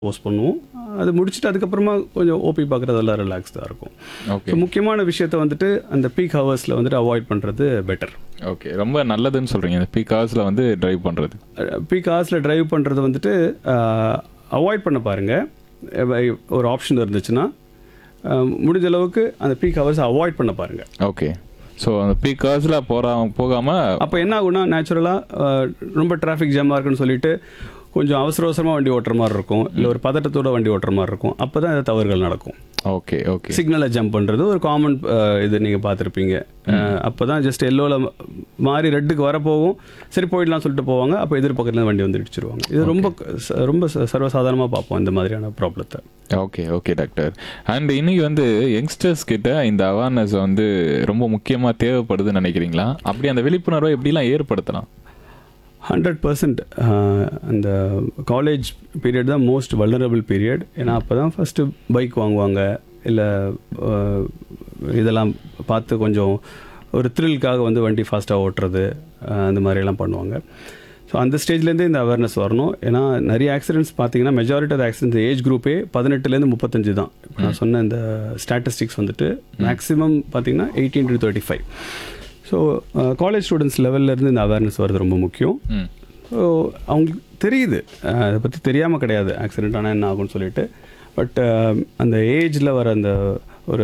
Post பண்ணுவோம் அது முடிச்சுட்டு அதுக்கப்புறமா கொஞ்சம் ஓபி பார்க்குறதெல்லாம் ரிலாக்ஸ் தான் இருக்கும் ஓகே ஸோ முக்கியமான விஷயத்த வந்துட்டு அந்த பீக் ஹவர்ஸில் வந்துட்டு அவாய்ட் பண்ணுறது பெட்டர் ஓகே ரொம்ப நல்லதுன்னு சொல்கிறீங்க இந்த பீக் ஹவர்ஸில் வந்து டிரைவ் பண்ணுறது பீக் ஹவர்ஸில் டிரைவ் பண்ணுறது வந்துட்டு அவாய்ட் பண்ண பாருங்கள் ஒரு ஆப்ஷன் இருந்துச்சுன்னா அஹ், முடிஞ்ச அளவுக்கு அந்த பீக் ஹவர்ஸை அவாய்ட் பண்ண பாருங்கள் ஓகே ஸோ அந்த பீக் ஹவர்ஸில் போகிறா போகாமல் அப்போ என்ன ஆகும்னா நேச்சுரலாக ரொம்ப டிராஃபிக் ஜாமாக இருக்குன்னு சொல்லிட்டு கொஞ்சம் அவசர அவசரமாக வண்டி ஓட்டுற மாதிரி இருக்கும் இல்லை ஒரு பதட்டத்தோட வண்டி ஓட்டுற மாதிரி இருக்கும் அப்போ தான் இந்த தவறுகள் நடக்கும் ஓகே ஓகே சிக்னலை ஜம்ப் பண்ணுறது ஒரு காமன் இது நீங்கள் பார்த்துருப்பீங்க அப்போ தான் ஜஸ்ட் எல்லோவில் மாறி ரெட்டுக்கு வரப்போகும் சரி போயிடலாம் சொல்லிட்டு போவாங்க அப்போ எதிர்பக்கத்தில் வண்டி வந்து இடிச்சிருவாங்க இது ரொம்ப ச- ரொம்ப ச- சர்வசாதாரணமாக பார்ப்போம் இந்த மாதிரியான ப்ராப்ளத்தை ஓகே ஓகே டாக்டர் அண்ட் இன்னைக்கு வந்து யங்ஸ்டர்ஸ் கிட்ட இந்த அவேர்னஸ் வந்து ரொம்ப முக்கியமாக தேவைப்படுதுன்னு நினைக்கிறீங்களா அப்படி அந்த விழிப்புணர்வை எப்படிலாம் ஏற்படுத்தலாம் ஹண்ட்ரட் பர்சன்ட் அந்த காலேஜ் பீரியட் தான் மோஸ்ட் வல்னரபிள் பீரியட் ஏன்னா அப்போ தான் ஃபஸ்ட்டு பைக் வாங்குவாங்க இல்லை இதெல்லாம் பார்த்து கொஞ்சம் ஒரு த்ரில்காக வந்து வண்டி ஃபாஸ்ட்டாக ஓட்டுறது அஹ், அந்த மாதிரியெல்லாம் பண்ணுவாங்க ஸோ அந்த ஸ்டேஜ்லேருந்தே இந்த அவேர்னஸ் வரணும் ஏன்னா நிறைய ஆக்சிடென்ட்ஸ் பார்த்தீங்கன்னா மெஜாரிட்டி ஆஃப் ஆக்சிடென்ட்ஸ் ஏஜ் குரூப்பே பதினெட்டுலேருந்து முப்பத்தஞ்சு தான் இப்போ நான் சொன்ன இந்த ஸ்டாட்டிஸ்டிக்ஸ் வந்துட்டு மேக்ஸிமம் பார்த்தீங்கன்னா eighteen to thirty five so college students இருந்து இந்த அவேர்னஸ் வருது ரொம்ப முக்கியம் ம் ஸோ அவங்களுக்கு தெரியுது அஹ் அதை பற்றி தெரியாமல் கிடையாது ஆக்சிடென்ட் ஆனால் என்ன ஆகும்னு சொல்லிட்டு பட் அந்த ஏஜில் வர அந்த ஒரு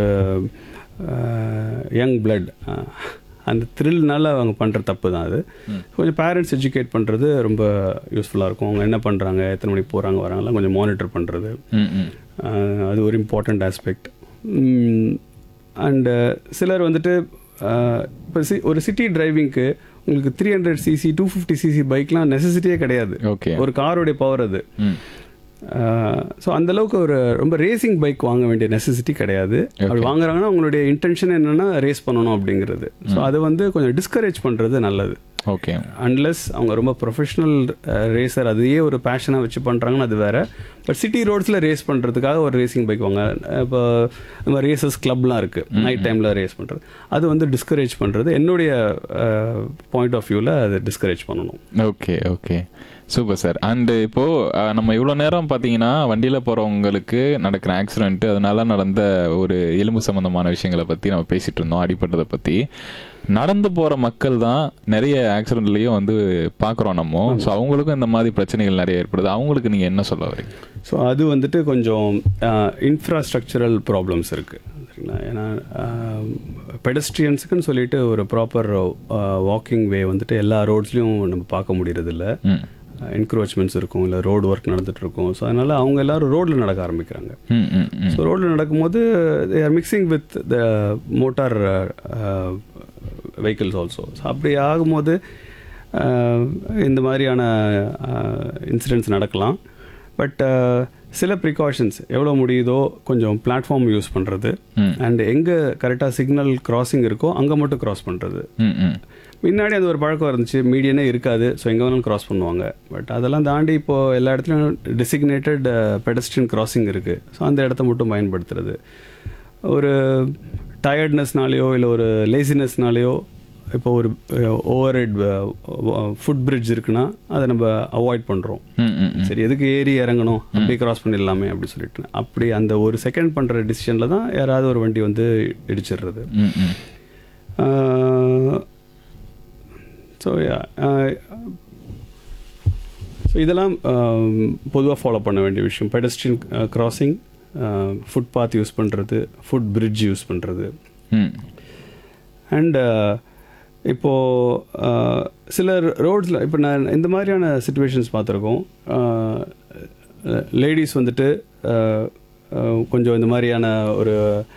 யங் பிளட் அந்த த்ரில்னால அவங்க பண்ணுற தப்பு தான் அது கொஞ்சம் பேரண்ட்ஸ் எஜுகேட் பண்ணுறது ரொம்ப யூஸ்ஃபுல்லாக இருக்கும் அவங்க என்ன பண்ணுறாங்க எத்தனை மணிக்கு போகிறாங்க வராங்கலாம் கொஞ்சம் மானிட்டர் பண்ணுறது ம் ம் ஆஹ் அது ஒரு இம்பார்ட்டண்ட் ஆஸ்பெக்ட் அண்டு சிலர் வந்துட்டு இப்போ சி ஒரு சிட்டி டிரைவிங்க்கு உங்களுக்கு three hundred CC two fifty CC பைக்லாம் நெசசிட்டியே கிடையாது ஓகே ஒரு காரோடைய பவர் அது ம் ஸோ அந்த அளவுக்கு ஒரு ரொம்ப ரேசிங் பைக் வாங்க வேண்டிய நெசசிட்டி கிடையாது அப்படி வாங்குறாங்கன்னா அவங்களுடைய இன்டென்ஷன் என்னன்னா ரேஸ் பண்ணணும் அப்படிங்கிறது ஸோ அது வந்து கொஞ்சம் டிஸ்கரேஜ் பண்ணுறது நல்லது ஓகே அன்லெஸ் அவங்க ரொம்ப ப்ரொஃபஷனல் ரேசர் அதையே ஒரு பேஷனாக வச்சு பண்ணுறாங்கன்னு அது வேற பட் சிட்டி ரோட்ஸில் ரேஸ் பண்ணுறதுக்காக ஒரு ரேசிங் பைக் வாங்க இப்போ நம்ம ரேசஸ் கிளப்லாம் இருக்குது நைட் டைமில் ரேஸ் பண்ணுறது அது வந்து டிஸ்கரேஜ் பண்ணுறது என்னுடைய பாயிண்ட் ஆஃப் வியூவில் அதை டிஸ்கரேஜ் பண்ணணும் okay okay super sir and இப்போது நம்ம இவ்வளோ நேரம் பார்த்தீங்கன்னா வண்டியில் போகிறவங்களுக்கு நடக்கிற ஆக்சிடென்ட் அதனால நடந்த ஒரு எலும்பு சம்மந்தமான விஷயங்களை பற்றி நம்ம பேசிகிட்டு இருந்தோம் அடிப்பட்டதை பற்றி நடந்து போகிற மக்கள் தான் நிறைய ஆக்சிடென்ட்லேயும் வந்து பார்க்குறோம் நம்ம ஸோ அவங்களுக்கும் இந்த மாதிரி பிரச்சனைகள் நிறைய ஏற்படுது அவங்களுக்கு நீங்கள் என்ன சொல்ல வரீங்க ஸோ அது வந்துட்டு கொஞ்சம் இன்ஃப்ராஸ்ட்ரக்சரல் ப்ராப்ளம்ஸ் இருக்குது சரிங்களா ஏன்னா பெடஸ்ட்ரியன்ஸுக்குன்னு சொல்லிட்டு ஒரு ப்ராப்பர் வாக்கிங் வே வந்துட்டு எல்லா ரோட்ஸ்லையும் நம்ம பார்க்க முடியறதில்ல ம் என்க்ரோச்மெண்ட்ஸ் இருக்கும் இல்லை ரோடு ஒர்க் நடந்துட்டு இருக்கும் ஸோ அதனால அவங்க எல்லாரும் ரோட்டில் நடக்க ஆரம்பிக்கிறாங்க ம் ம் ம் ஸோ ரோட்டில் நடக்கும்போது they are mixing with the motor vehicles also so அப்படி ஆகும்போது uh, இந்த மாதிரியான இன்சிடென்ட்ஸ் நடக்கலாம் பட் சில ப்ரிகாஷன்ஸ் எவ்வளோ முடியுதோ கொஞ்சம் பிளாட்ஃபார்ம் யூஸ் பண்ணுறது ம். அண்ட் எங்கே கரெக்டாக சிக்னல் கிராசிங் இருக்கோ அங்கே மட்டும் கிராஸ் பண்ணுறது ம் ம் முன்னாடி அது ஒரு பழக்கம் இருந்துச்சு மீடியனே இருக்காது ஸோ எங்கே வேணாலும் கிராஸ் பண்ணுவாங்க பட் அதெல்லாம் தாண்டி இப்போது எல்லா இடத்துலையும் டெசிக்னேட்டட் பெடஸ்ட்ரியன் கிராசிங் இருக்குது ஸோ அந்த இடத்த மட்டும் பயன்படுத்துறது ஒரு டயர்ட்னஸ்னாலேயோ இல்லை ஒரு லேசினஸ்னாலேயோ இப்போ ஒரு ஓவர் ஹெட் ஃபுட் பிரிட்ஜ் இருக்குன்னா அதை நம்ம அவாய்ட் பண்ணுறோம் ம் ம் ம் சரி எதுக்கு ஏறி இறங்கணும் அப்படியே கிராஸ் பண்ணிடலாமே அப்படி சொல்லிட்டு அப்படி அந்த ஒரு செகண்ட் பண்ணுற டிசிஷனில் தான் யாராவது ஒரு வண்டி வந்து இடிச்சிடுறது ம் ம் ஸோ ஸோ இதெல்லாம் பொதுவாக ஃபாலோ பண்ண வேண்டிய விஷயம் பெடஸ்ட்ரியன் கிராசிங் ஃபுட்பாத் யூஸ் பண்ணுறது ஃபுட் பிரிட்ஜ் யூஸ் பண்ணுறது ம் அண்ட் இப்போது சில ரோட்ஸில் இப்போ நான் இந்த மாதிரியான சுச்சுவேஷன்ஸ் பார்த்துருக்கோம் லேடிஸ் வந்துட்டு அஹ், அஹ், கொஞ்சம் இந்த மாதிரியான ஒரு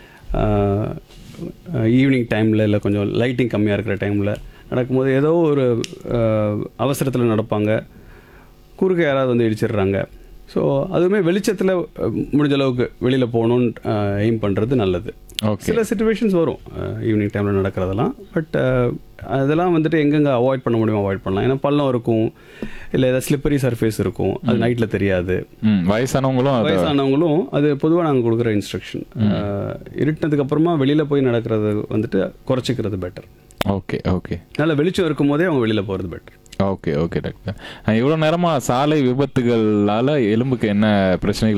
ஈவினிங் டைமில் இல்லை கொஞ்சம் லைட்டிங் கம்மியாக இருக்கிற டைமில் நடக்கும்போது ஏதோ ஒரு அவசரத்தில் நடப்பாங்க குறுக்க யாராவது வந்து இடிச்சிடுறாங்க ஸோ அதுவுமே வெளிச்சத்தில் முடிஞ்ச அளவுக்கு வெளியில் போகணுன்னு எய்ம் பண்ணுறது நல்லது ஓகே சில சுச்சுவேஷன்ஸ் வரும் ஈவினிங் டைமில் நடக்கிறதெல்லாம் பட் அதெல்லாம் வந்துட்டு எங்கெங்கே அவாய்ட் பண்ண முடியுமோ அவாய்ட் பண்ணலாம் ஏன்னா பள்ளம் இருக்கும் இல்லை ஏதாவது ஸ்லிப்பரி சர்ஃபேஸ் இருக்கும் அது நைட்டில் தெரியாது ம் வயசானவங்களும் அதை வயசானவங்களும் அது பொதுவாக நாங்கள் கொடுக்குற இன்ஸ்ட்ரக்ஷன் இருட்டினதுக்கு அப்புறமா வெளியில் போய் நடக்கிறது வந்துட்டு குறைச்சிக்கிறது பெட்டர் ஓகே ஓகே நல்ல வெளிச்சம் இருக்கும் போதே அவங்க வெளியில் போகிறது பெட்டர் ஓகே ஓகே டாக்டர் இவ்வளோ நேரமாக சாலை விபத்துகளால் எலும்புக்கு என்ன பிரச்சனைகள்